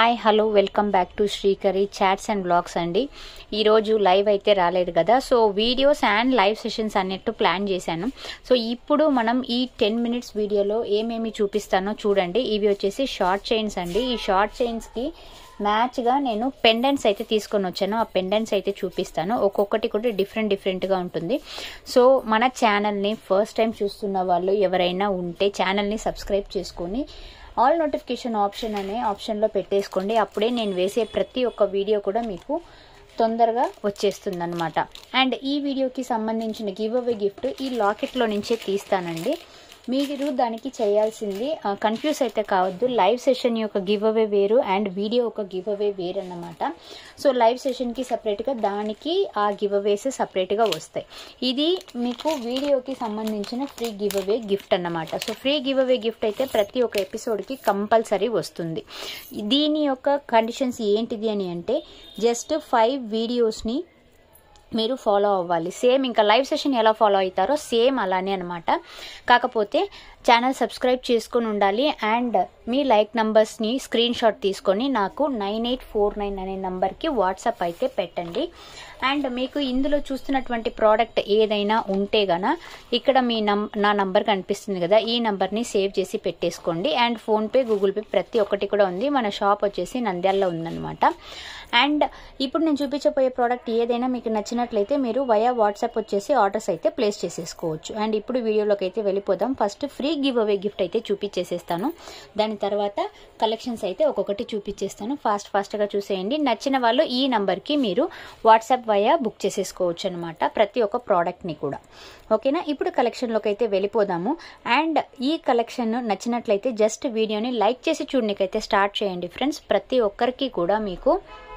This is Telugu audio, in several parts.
hi hello welcome back to Srikari chats and blogs అండి ఈరోజు లైవ్ అయితే రాలేదు కదా so videos and live sessions అన్నట్టు ప్లాన్ చేశాను సో ఇప్పుడు మనం ఈ టెన్ మినిట్స్ వీడియోలో ఏమేమి చూపిస్తానో చూడండి ఇవి వచ్చేసి షార్ట్ చైన్స్ అండి ఈ షార్ట్ చైన్స్కి మ్యాచ్గా నేను పెండెంట్స్ అయితే తీసుకొని వచ్చాను ఆ పెండెంట్స్ అయితే చూపిస్తాను ఒక్కొక్కటి కూడా డిఫరెంట్ డిఫరెంట్గా ఉంటుంది సో మన ఛానల్ని ఫస్ట్ టైం చూస్తున్న వాళ్ళు ఎవరైనా ఉంటే ఛానల్ని సబ్స్క్రైబ్ చేసుకొని ఆల్ నోటిఫికేషన్ ఆప్షన్ అనే ఆప్షన్లో పెట్టేసుకోండి అప్పుడే నేను వేసే ప్రతి ఒక్క వీడియో కూడా మీకు తొందరగా వచ్చేస్తుంది అనమాట అండ్ ఈ వీడియోకి సంబంధించిన గివ్ అవే గిఫ్ట్ ఈ లాకెట్లో నుంచే తీస్తానండి మీరు దానికి చేయాల్సింది కన్ఫ్యూజ్ అయితే కావద్దు లైవ్ సెషన్ యొక్క గివ్ అవే వేరు అండ్ వీడియో ఒక గివ్ అవే వేరు అన్నమాట సో లైవ్ సెషన్కి సపరేట్గా దానికి ఆ గివ్ అవేస్ సపరేట్గా వస్తాయి ఇది మీకు వీడియోకి సంబంధించిన ఫ్రీ గివ్ అవే గిఫ్ట్ అన్నమాట so free give away gift అయితే ప్రతి ఒక్క ఎపిసోడ్కి కంపల్సరీ వస్తుంది దీని యొక్క కండిషన్స్ ఏంటిది అని అంటే జస్ట్ ఫైవ్ వీడియోస్ని మీరు ఫాలో అవ్వాలి సేమ్ ఇంకా లైవ్ సెషన్ ఎలా ఫాలో అవుతారో సేమ్ అలానే అనమాట కాకపోతే ఛానల్ సబ్స్క్రైబ్ చేసుకుని ఉండాలి అండ్ మీ లైక్ నంబర్స్ని స్క్రీన్ షాట్ తీసుకొని నాకు నైన్ ఎయిట్ ఫోర్ నైన్ అనే నంబర్కి వాట్సాప్ అయితే పెట్టండి అండ్ మీకు ఇందులో చూస్తున్నటువంటి ప్రోడక్ట్ ఏదైనా ఉంటే గన ఇక్కడ మీ నం నా నంబర్ కనిపిస్తుంది కదా ఈ నంబర్ని సేవ్ చేసి పెట్టేసుకోండి అండ్ ఫోన్పే గూగుల్ పే ప్రతి ఒక్కటి కూడా ఉంది మన షాప్ వచ్చేసి నంద్యాలలో ఉందన్నమాట అండ్ ఇప్పుడు నేను చూపించబోయే ప్రోడక్ట్ ఏదైనా మీకు నచ్చినట్లయితే మీరు వయా వాట్సాప్ వచ్చేసి ఆర్డర్స్ అయితే ప్లేస్ చేసేసుకోవచ్చు అండ్ ఇప్పుడు వీడియోలోకి అయితే వెళ్ళిపోదాం first free give away gift అయితే చూపించేసేస్తాను దాని తర్వాత కలెక్షన్స్ అయితే ఒక్కొక్కటి చూపించేస్తాను ఫాస్ట్ ఫాస్ట్గా చూసేయండి నచ్చిన వాళ్ళు ఈ నంబర్కి మీరు వాట్సాప్ వయా బుక్ చేసేసుకోవచ్చు అనమాట ప్రతి ఒక్క ప్రోడక్ట్ని కూడా ఓకేనా ఇప్పుడు కలెక్షన్లోకి అయితే వెళ్ళిపోదాము అండ్ ఈ కలెక్షన్ నచ్చినట్లయితే జస్ట్ వీడియోని లైక్ చేసి చూడనికైతే స్టార్ట్ చేయండి ఫ్రెండ్స్ ప్రతి ఒక్కరికి కూడా మీకు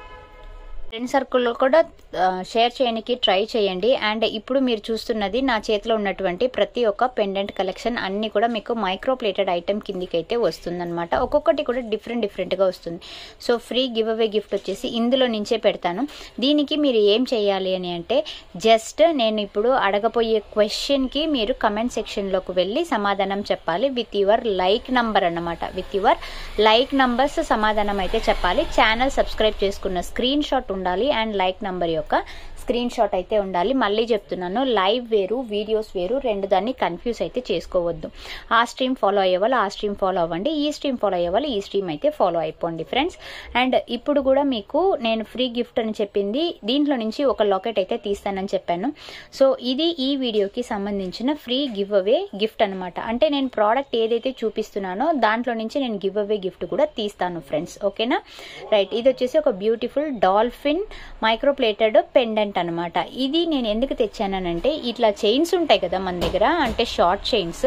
ఫ్రెండ్ సర్కిల్లో కూడా షేర్ చేయడానికి ట్రై చేయండి అండ్ ఇప్పుడు మీరు చూస్తున్నది నా చేతిలో ఉన్నటువంటి ప్రతి ఒక్క పెండెంట్ కలెక్షన్ అన్ని కూడా మీకు మైక్రో ప్లేటెడ్ ఐటెం కిందికి అయితే వస్తుందన్నమాట ఒక్కొక్కటి కూడా డిఫరెంట్ డిఫరెంట్గా వస్తుంది so free give away gift వచ్చేసి ఇందులో నుంచే పెడతాను దీనికి మీరు ఏం చేయాలి అని అంటే జస్ట్ నేను ఇప్పుడు అడగబోయే క్వశ్చన్కి మీరు కమెంట్ సెక్షన్లోకి వెళ్ళి సమాధానం చెప్పాలి విత్ యువర్ లైక్ నంబర్ అన్నమాట విత్ యువర్ లైక్ నంబర్స్ సమాధానం అయితే చెప్పాలి ఛానల్ సబ్స్క్రైబ్ చేసుకున్న స్క్రీన్ షాట్ ఉండాలి అండ్ లైక్ నంబర్ యొక్క స్క్రీన్ షాట్ అయితే ఉండాలి మళ్ళీ చెప్తున్నాను లైవ్ వేరు వీడియోస్ వేరు రెండు దాన్ని కన్ఫ్యూజ్ అయితే చేసుకోవద్దు ఆ స్ట్రీమ్ ఫాలో అయ్యే వాళ్ళు ఆ స్ట్రీమ్ ఫాలో అవ్వండి ఈ స్ట్రీమ్ ఫాలో అయ్యే వాళ్ళు ఈ స్ట్రీమ్ అయితే ఫాలో అయిపోండి ఫ్రెండ్స్ అండ్ ఇప్పుడు కూడా మీకు నేను ఫ్రీ గిఫ్ట్ అని చెప్పింది దీంట్లో నుంచి ఒక లాకెట్ అయితే తీస్తానని చెప్పాను సో ఇది ఈ వీడియోకి సంబంధించిన ఫ్రీ గివ్ అవే గిఫ్ట్ అనమాట అంటే నేను ప్రోడక్ట్ ఏదైతే చూపిస్తున్నానో దాంట్లో నుంచి నేను గివ్ అవే గిఫ్ట్ కూడా తీస్తాను ఫ్రెండ్స్ ఓకేనా రైట్ ఇది వచ్చేసి ఒక బ్యూటిఫుల్ డాల్ఫిన్ మైక్రోప్లేటెడ్ పెండెంట్ అనమాట ఇది నేను ఎందుకు తెచ్చానంటే ఇట్లా చైన్స్ ఉంటాయి కదా మన దగ్గర అంటే షార్ట్ చైన్స్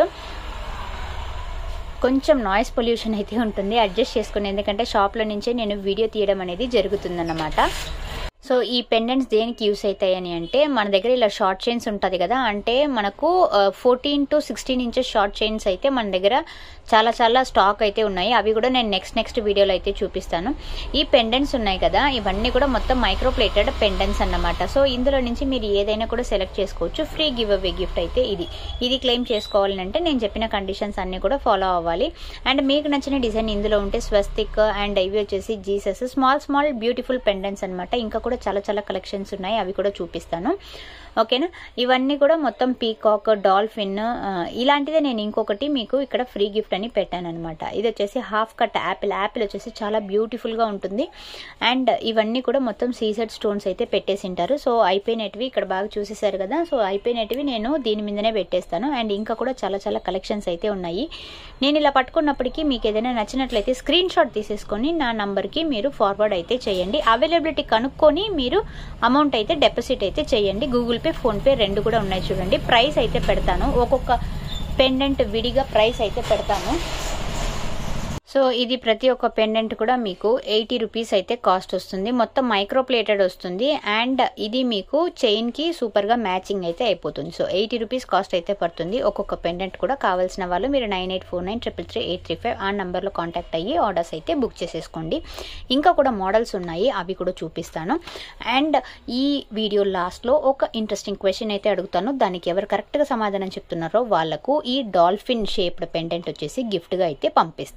కొంచెం నాయిస్ పొల్యూషన్ అయితే ఉంటుంది అడ్జస్ట్ చేసుకుని ఎందుకంటే షాప్లో నుంచే నేను వీడియో తీయడం అనేది జరుగుతుందన్నమాట సో ఈ పెండెంట్స్ దేనికి యూస్ అవుతాయని అంటే మన దగ్గర ఇలా షార్ట్ చైన్స్ ఉంటుంది కదా అంటే మనకు fourteen to sixteen inches short chains అయితే మన దగ్గర చాలా చాలా స్టాక్ అయితే ఉన్నాయి అవి కూడా నేను నెక్స్ట్ నెక్స్ట్ వీడియోలో అయితే చూపిస్తాను ఈ పెండెంట్స్ ఉన్నాయి కదా ఇవన్నీ కూడా మొత్తం మైక్రో ప్లేటెడ్ పెండెంట్స్ అన్నమాట సో ఇందులో నుంచి మీరు ఏదైనా కూడా సెలెక్ట్ చేసుకోవచ్చు ఫ్రీ గివ్ అవే గిఫ్ట్ అయితే ఇది ఇది క్లెయిమ్ చేసుకోవాలంటే నేను చెప్పిన కండిషన్స్ అన్ని కూడా ఫాలో అవ్వాలి అండ్ మీకు నచ్చిన డిజైన్ ఇందులో ఉంటే స్వస్తిక్ అండ్ ఇవి వచ్చేసి Jesus small small beautiful pendants అనమాట ఇంకా కూడా చాలా చాలా కలెక్షన్స్ ఉన్నాయి అవి కూడా చూపిస్తాను ఓకేనా ఇవన్నీ కూడా మొత్తం పీకాక్ డాల్ఫిన్ ఇలాంటిదే నేను ఇంకొకటి మీకు ఇక్కడ ఫ్రీ గిఫ్ట్ అని పెట్టాను అనమాట ఇది వచ్చేసి హాఫ్ కట్ యాపిల్ యాపిల్ వచ్చేసి చాలా బ్యూటిఫుల్గా ఉంటుంది అండ్ ఇవన్నీ కూడా మొత్తం సీసెడ్ స్టోన్స్ అయితే పెట్టేసింటారు సో అయిపోయినటివి ఇక్కడ బాగా చూసేసారు కదా సో అయిపోయినటివి నేను దీని మీదనే పెట్టేస్తాను అండ్ ఇంకా కూడా చాలా చాలా కలెక్షన్స్ అయితే ఉన్నాయి నేను ఇలా పట్టుకున్నప్పటికీ మీకు ఏదైనా నచ్చినట్లయితే స్క్రీన్ షాట్ తీసేసుకొని నా నంబర్కి మీరు ఫార్వర్డ్ అయితే చేయండి అవైలబిలిటీ కనుక్కొని మీరు అమౌంట్ అయితే డెపాజిట్ అయితే చేయండి గూగుల్ పే ఫోన్పే రెండు కూడా ఉన్నాయి చూడండి ప్రైస్ అయితే పెడతాను ఒక్కొక్క పెండెంట్ విడిగా ప్రైస్ అయితే పెడతాను సో ఇది ప్రతి ఒక్క పెండెంట్ కూడా మీకు ఎయిటీ రూపీస్ అయితే కాస్ట్ వస్తుంది మొత్తం మైక్రో ప్లేటెడ్ వస్తుంది అండ్ ఇది మీకు చైన్కి సూపర్గా మ్యాచింగ్ అయితే అయిపోతుంది సో ఎయిటీ రూపీస్ కాస్ట్ అయితే పడుతుంది ఒక్కొక్క పెండెంట్ కూడా కావాల్సిన వాళ్ళు మీరు nine eight four nine triple three eight three five ఆ నెంబర్లో కాంటాక్ట్ అయ్యి ఆర్డర్స్ అయితే బుక్ చేసేసుకోండి ఇంకా కూడా మోడల్స్ ఉన్నాయి అవి కూడా చూపిస్తాను అండ్ ఈ వీడియో లాస్ట్లో ఒక ఇంట్రెస్టింగ్ క్వశ్చన్ అయితే అడుగుతాను దానికి ఎవరు కరెక్ట్గా సమాధానం చెప్తున్నారో వాళ్ళకు ఈ డాల్ఫిన్ షేప్డ్ పెండెంట్ వచ్చేసి గిఫ్ట్గా అయితే పంపిస్తాను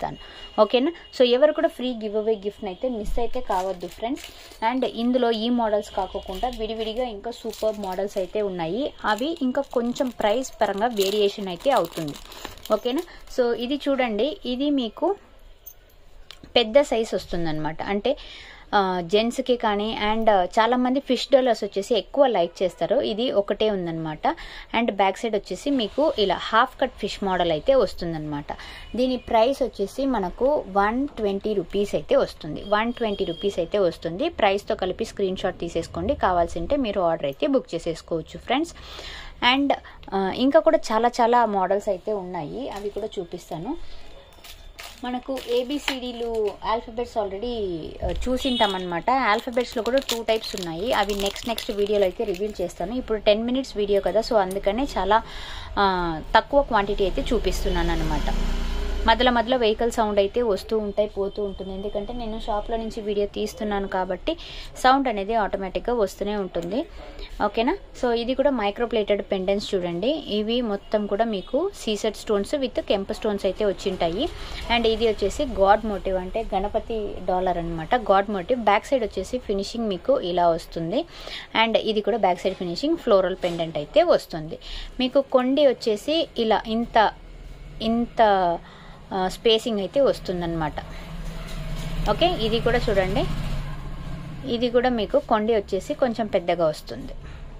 ఓకేనా సో ఎవరు కూడా ఫ్రీ గివ్ అవే గిఫ్ట్ని అయితే మిస్ అయితే కావద్దు ఫ్రెండ్స్ అండ్ ఇందులో ఈ మోడల్స్ కాకుండా విడివిడిగా ఇంకా సూపర్ మోడల్స్ అయితే ఉన్నాయి అవి ఇంకా కొంచెం ప్రైస్ పరంగా వేరియేషన్ అయితే అవుతుంది ఓకేనా సో ఇది చూడండి ఇది మీకు పెద్ద సైజ్ వస్తుందన్నమాట అంటే జెంట్స్కి కానీ అండ్ చాలామంది ఫిష్ డాలర్స్ వచ్చేసి ఎక్కువ లైక్ చేస్తారు ఇది ఒకటే ఉందన్నమాట అండ్ బ్యాక్ సైడ్ వచ్చేసి మీకు ఇలా హాఫ్ కట్ ఫిష్ మోడల్ అయితే వస్తుందన్నమాట దీని ప్రైస్ వచ్చేసి మనకు వన్ ట్వంటీ రూపీస్ అయితే వస్తుంది వన్ ట్వంటీ రూపీస్ అయితే వస్తుంది ప్రైస్తో కలిపి స్క్రీన్ షాట్ తీసేసుకోండి కావాల్సింటే మీరు ఆర్డర్ అయితే బుక్ చేసేసుకోవచ్చు ఫ్రెండ్స్ అండ్ ఇంకా కూడా చాలా చాలా మోడల్స్ అయితే ఉన్నాయి అవి కూడా చూపిస్తాను మనకు ఏబిసిడీలు ఆల్ఫబెట్స్ ఆల్రెడీ చూసింటామన్నమాట ఆల్ఫబెట్స్లో కూడా టూ టైప్స్ ఉన్నాయి అవి నెక్స్ట్ నెక్స్ట్ వీడియోలో అయితే రివీల్ చేస్తాను ఇప్పుడు టెన్ మినిట్స్ వీడియో కదా సో అందుకనే చాలా తక్కువ క్వాంటిటీ అయితే చూపిస్తున్నాను అనమాట మధ్యలో మధ్యలో వెహికల్ సౌండ్ అయితే వస్తూ ఉంటాయి పోతూ ఉంటుంది ఎందుకంటే నేను షాప్లో నుంచి వీడియో తీస్తున్నాను కాబట్టి సౌండ్ అనేది ఆటోమేటిక్గా వస్తూనే ఉంటుంది ఓకేనా సో ఇది కూడా మైక్రోప్లేటెడ్ పెండెన్స్ చూడండి ఇవి మొత్తం కూడా మీకు సీసెట్ స్టోన్స్ విత్ కెంప్ స్టోన్స్ అయితే వచ్చింటాయి అండ్ ఇది వచ్చేసి గాడ్ మోటివ్ అంటే గణపతి డాలర్ అనమాట గాడ్ మోటివ్ బ్యాక్ సైడ్ వచ్చేసి ఫినిషింగ్ మీకు ఇలా వస్తుంది అండ్ ఇది కూడా back side finishing floral pendant అయితే వస్తుంది మీకు కొండి వచ్చేసి ఇలా ఇంత ఇంత స్పేసింగ్ అయితే వస్తుందన్నమాట ఓకే ఇది కూడా చూడండి ఇది కూడా మీకు కొండి వచ్చేసి కొంచెం పెద్దగా వస్తుంది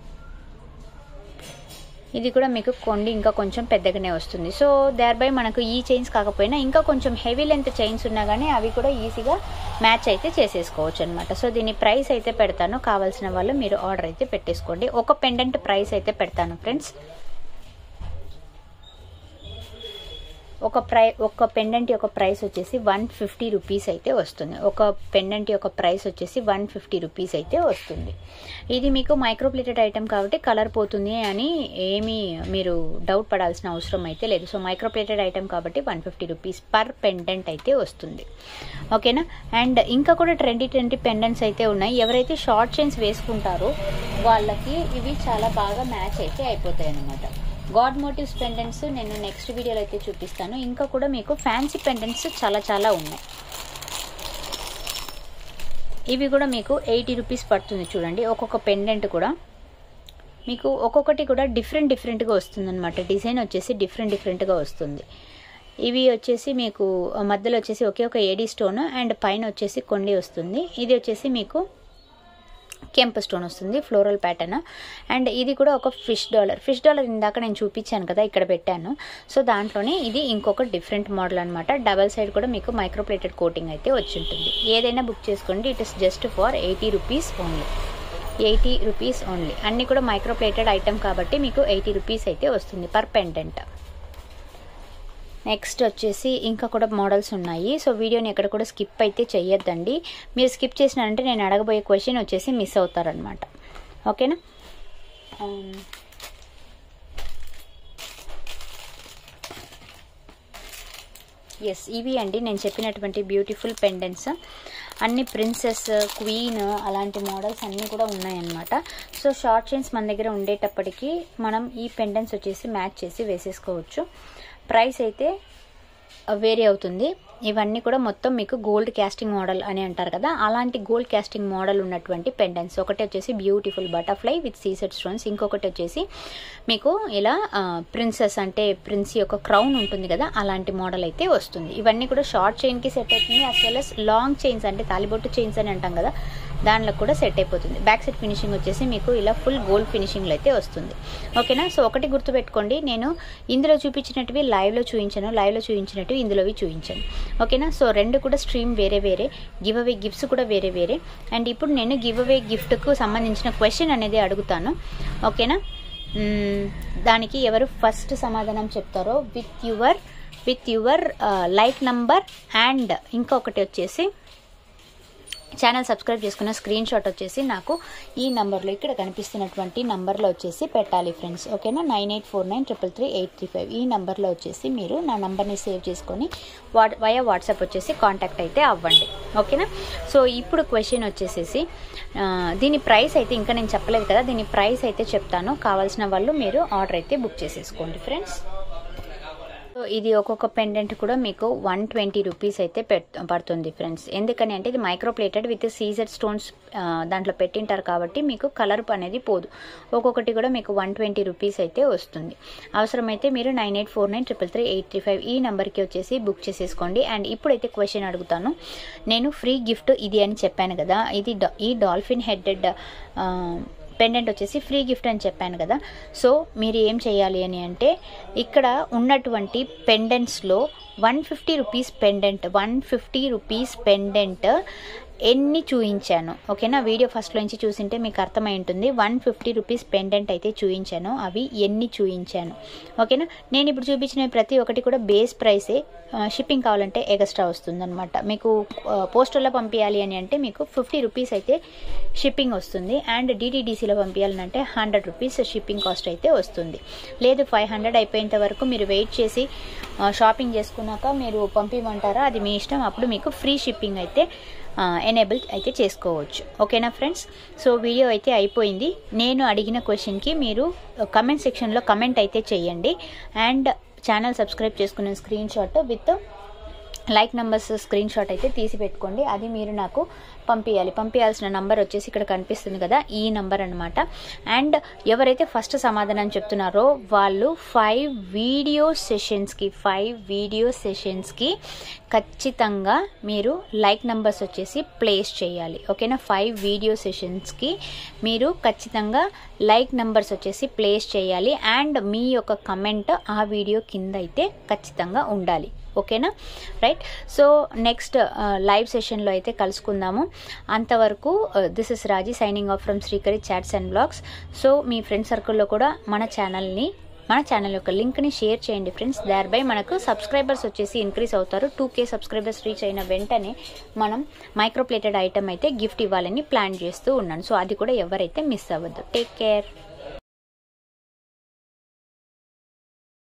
ఇది కూడా మీకు కొండి ఇంకా కొంచెం పెద్దగానే వస్తుంది సో దేర్ బై మనకు ఈ చైన్స్ కాకపోయినా ఇంకా కొంచెం హెవీ లెంత్ చైన్స్ ఉన్నా కానీ అవి కూడా ఈజీగా మ్యాచ్ అయితే చేసేసుకోవచ్చు అనమాట సో దీని ప్రైస్ అయితే పెడతాను కావాల్సిన వాళ్ళు మీరు ఆర్డర్ అయితే పెట్టేసుకోండి ఒక పెండెంట్ ప్రైస్ అయితే పెడతాను ఫ్రెండ్స్ ఒక ప్రై ఒక పెండెంట్ యొక్క ప్రైస్ వచ్చేసి వన్ ఫిఫ్టీ రూపీస్ అయితే వస్తుంది ఒక పెండెంట్ యొక్క ప్రైస్ వచ్చేసి వన్ ఫిఫ్టీ రూపీస్ అయితే వస్తుంది ఇది మీకు మైక్రోప్లేటెడ్ ఐటమ్ కాబట్టి కలర్ పోతుంది అని ఏమీ మీరు డౌట్ పడాల్సిన అవసరం అయితే లేదు సో మైక్రోప్లేటెడ్ ఐటమ్ కాబట్టి one fifty rupees per pendant అయితే వస్తుంది ఓకేనా అండ్ ఇంకా కూడా ట్వంటీ ట్వంటీ పెండెంట్స్ అయితే ఉన్నాయి ఎవరైతే షార్ట్ చైన్స్ వేసుకుంటారో వాళ్ళకి ఇవి చాలా బాగా మ్యాచ్ అయితే అయిపోతాయి అన్నమాట గాడ్ మోటివ్స్ పెండెంట్స్ నేను నెక్స్ట్ వీడియోలో అయితే చూపిస్తాను ఇంకా కూడా మీకు ఫ్యాన్సీ పెండెంట్స్ చాలా చాలా ఉన్నాయి ఇవి కూడా మీకు ఎయిటీ రూపీస్ పడుతుంది చూడండి ఒక్కొక్క పెండెంట్ కూడా మీకు ఒక్కొక్కటి కూడా డిఫరెంట్ డిఫరెంట్గా వస్తుంది అనమాట డిజైన్ వచ్చేసి డిఫరెంట్ డిఫరెంట్గా వస్తుంది ఇవి వచ్చేసి మీకు మధ్యలో వచ్చేసి ఒకే ఒక ఏడీ స్టోన్ అండ్ పైన వచ్చేసి కొండి వస్తుంది ఇది వచ్చేసి మీకు కెంప్ స్టోన్ వస్తుంది ఫ్లోరల్ ప్యాటర్న్ అండ్ ఇది కూడా ఒక ఫిష్ డాలర్ ఫిష్ డాలర్ ఇందాక నేను చూపించాను కదా ఇక్కడ పెట్టాను సో దాంట్లోనే ఇది ఇంకొక డిఫరెంట్ మోడల్ అనమాట డబల్ సైడ్ కూడా మీకు మైక్రోప్లేటెడ్ కోటింగ్ అయితే వచ్చి ఉంటుంది ఏదైనా బుక్ చేసుకోండి it is just for eighty rupees only eighty rupees only అన్నీ కూడా మైక్రోప్లేటెడ్ ఐటమ్ కాబట్టి మీకు ఎయిటీ రూపీస్ అయితే వస్తుంది పర్ పెండెంట్ నెక్స్ట్ వచ్చేసి ఇంకా కూడా మోడల్స్ ఉన్నాయి సో వీడియోని ఎక్కడ కూడా స్కిప్ అయితే చెయ్యొద్దండి మీరు స్కిప్ చేసినారంటే నేను అడగబోయే క్వశ్చన్ వచ్చేసి మిస్ అవుతారనమాట ఓకేనా ఎస్ ఇవి అండి నేను చెప్పినటువంటి బ్యూటిఫుల్ పెండెంట్స్ అన్ని ప్రిన్సెస్ క్వీన్ అలాంటి మోడల్స్ అన్నీ కూడా ఉన్నాయన్నమాట సో షార్ట్ చైన్స్ మన దగ్గర ఉండేటప్పటికి మనం ఈ పెండెంట్స్ వచ్చేసి మ్యాచ్ చేసి వేసేసుకోవచ్చు ప్రైస్ అయితే వేరీ అవుతుంది ఇవన్నీ కూడా మొత్తం మీకు గోల్డ్ క్యాస్టింగ్ మోడల్ అని అంటారు కదా అలాంటి గోల్డ్ క్యాస్టింగ్ మోడల్ ఉన్నటువంటి పెండెంట్స్ ఒకటి వచ్చేసి బ్యూటిఫుల్ బటర్ఫ్లై విత్ సీసెట్ స్టోన్స్ ఇంకొకటి వచ్చేసి మీకు ఇలా ప్రిన్సెస్ అంటే ప్రిన్స్ యొక్క క్రౌన్ ఉంటుంది కదా అలాంటి మోడల్ అయితే వస్తుంది ఇవన్నీ కూడా షార్ట్ చైన్కి సెట్ అవుతుంది as well as long chains అంటే తాలిబొట్టు చైన్స్ అని అంటాం కదా దానిలో కూడా సెట్ అయిపోతుంది బ్యాక్ సైడ్ ఫినిషింగ్ వచ్చేసి మీకు ఇలా ఫుల్ గోల్డ్ ఫినిషింగ్లో అయితే వస్తుంది ఓకేనా సో ఒకటి గుర్తుపెట్టుకోండి నేను ఇందులో చూపించినట్టువి లైవ్లో చూపించాను లైవ్లో చూపించినట్టువి ఇందులోవి చూపించాను ఓకేనా సో రెండు కూడా స్ట్రీమ్ వేరే వేరే గివ్ అవే గిఫ్ట్స్ కూడా వేరే వేరే అండ్ ఇప్పుడు నేను గివ్ అవే గిఫ్ట్కు సంబంధించిన క్వశ్చన్ అనేది అడుగుతాను ఓకేనా దానికి ఎవరు ఫస్ట్ సమాధానం చెప్తారో with your with your like number and ఇంకొకటి వచ్చేసి ఛానల్ సబ్స్క్రైబ్ చేసుకున్న స్క్రీన్ షాట్ వచ్చేసి నాకు ఈ నంబర్లో ఇక్కడ కనిపిస్తున్నటువంటి నంబర్లో వచ్చేసి పెట్టాలి ఫ్రెండ్స్ ఓకేనా nine eight four nine triple three eight three five ఈ నంబర్లో వచ్చేసి మీరు నా నంబర్ని సేవ్ చేసుకొని వాట్ వయా వాట్సాప్ వచ్చేసి కాంటాక్ట్ అయితే అవ్వండి ఓకేనా సో ఇప్పుడు క్వశ్చన్ వచ్చేసేసి దీని ప్రైస్ అయితే ఇంకా నేను చెప్పలేదు కదా దీని ప్రైస్ అయితే చెప్తాను కావాల్సిన వాళ్ళు మీరు ఆర్డర్ అయితే బుక్ చేసేసుకోండి ఫ్రెండ్స్ సో ఇది ఒక్కొక్క పెండెంట్ కూడా మీకు వన్ ట్వంటీ రూపీస్ అయితే పెట్- పడుతుంది ఫ్రెండ్స్ ఎందుకని అంటే ఇది మైక్రో ప్లేటెడ్ విత్ సీజర్ స్టోన్స్ దాంట్లో పెట్టింటారు కాబట్టి మీకు కలర్ అనేది పోదు ఒక్కొక్కటి కూడా మీకు వన్ ట్వంటీ రూపీస్ అయితే వస్తుంది అవసరమైతే మీరు nine eight four nine triple three eight three five ఈ నెంబర్కి వచ్చేసి బుక్ చేసేసుకోండి అండ్ ఇప్పుడైతే క్వశ్చన్ అడుగుతాను నేను ఫ్రీ గిఫ్ట్ ఇది అని చెప్పాను కదా ఇది డా- ఈ డాల్ఫిన్ హెడెడ్ పెండెంట్ వచ్చేసి ఫ్రీ గిఫ్ట్ అని చెప్పాను కదా సో మీరు ఏం చేయాలి అని అంటే ఇక్కడ ఉన్నటువంటి పెండెంట్స్లో one fifty rupees pendant one fifty rupees pendant ఎన్ని చూయించాను ఓకేనా వీడియో ఫస్ట్లో నుంచి చూసింటే మీకు అర్థమై ఉంటుంది వన్ ఫిఫ్టీ రూపీస్ పెండెంట్ అయితే చూయించాను అవి ఎన్ని చూయించాను ఓకేనా నేను ఇప్పుడు చూపించిన ప్రతి ఒక్కటి కూడా బేస్ ప్రైసే షిప్పింగ్ కావాలంటే ఎక్స్ట్రా వస్తుందన్నమాట మీకు పోస్టల్లో పంపించాలి అని అంటే మీకు ఫిఫ్టీ రూపీస్ అయితే షిప్పింగ్ వస్తుంది అండ్ డిటీడీసీలో పంపించాలని అంటే హండ్రెడ్ రూపీస్ షిప్పింగ్ కాస్ట్ అయితే వస్తుంది లేదు ఫైవ్ హండ్రెడ్ అయిపోయేంత వరకు మీరు వెయిట్ చేసి ఆ, షాపింగ్ చేసుకున్నాక మీరు పంపించమంటారా అది మీ ఇష్టం అప్పుడు మీకు ఫ్రీ షిప్పింగ్ అయితే ఎనేబుల్ అయితే చేసుకోవచ్చు ఓకేనా ఫ్రెండ్స్ సో వీడియో అయితే అయిపోయింది నేను అడిగిన క్వశ్చన్కి మీరు కమెంట్ సెక్షన్లో కమెంట్ అయితే చేయండి అండ్ ఛానల్ సబ్స్క్రైబ్ చేసుకున్న screenshot with like numbers screenshot అయితే తీసి పెట్టుకోండి అది మీరు నాకు పంపించాలి పంపించాల్సిన నంబర్ వచ్చేసి ఇక్కడ కనిపిస్తుంది కదా ఈ నంబర్ అనమాట అండ్ ఎవరైతే ఫస్ట్ సమాధానం చెప్తున్నారో వాళ్ళు ఫైవ్ వీడియో సెషన్స్కి ఫైవ్ వీడియో సెషన్స్కి ఖచ్చితంగా మీరు లైక్ నెంబర్స్ వచ్చేసి ప్లేస్ చేయాలి ఓకేనా ఫైవ్ వీడియో సెషన్స్కి మీరు ఖచ్చితంగా లైక్ నెంబర్స్ వచ్చేసి ప్లేస్ చేయాలి అండ్ మీ యొక్క కమెంట్ ఆ వీడియో కింద అయితే ఖచ్చితంగా ఉండాలి ఓకేనా రైట్ సో నెక్స్ట్ లైవ్ సెషన్లో అయితే కలుసుకుందాము అంతవరకు this is Raji signing off from Srikari chats and blogs so మీ ఫ్రెండ్ సర్కిల్లో కూడా మన ఛానల్ని మన ఛానల్ యొక్క లింక్ని షేర్ చేయండి ఫ్రెండ్స్ దార్ బై మనకు సబ్స్క్రైబర్స్ వచ్చేసి ఇంక్రీస్ అవుతారు టూ కే సబ్స్క్రైబర్స్ రీచ్ అయిన వెంటనే మనం మైక్రోప్లేటెడ్ ఐటమ్ అయితే గిఫ్ట్ ఇవ్వాలని ప్లాన్ చేస్తూ ఉన్నాను సో అది కూడా ఎవరైతే మిస్ అవ్వద్దు టేక్ కేర్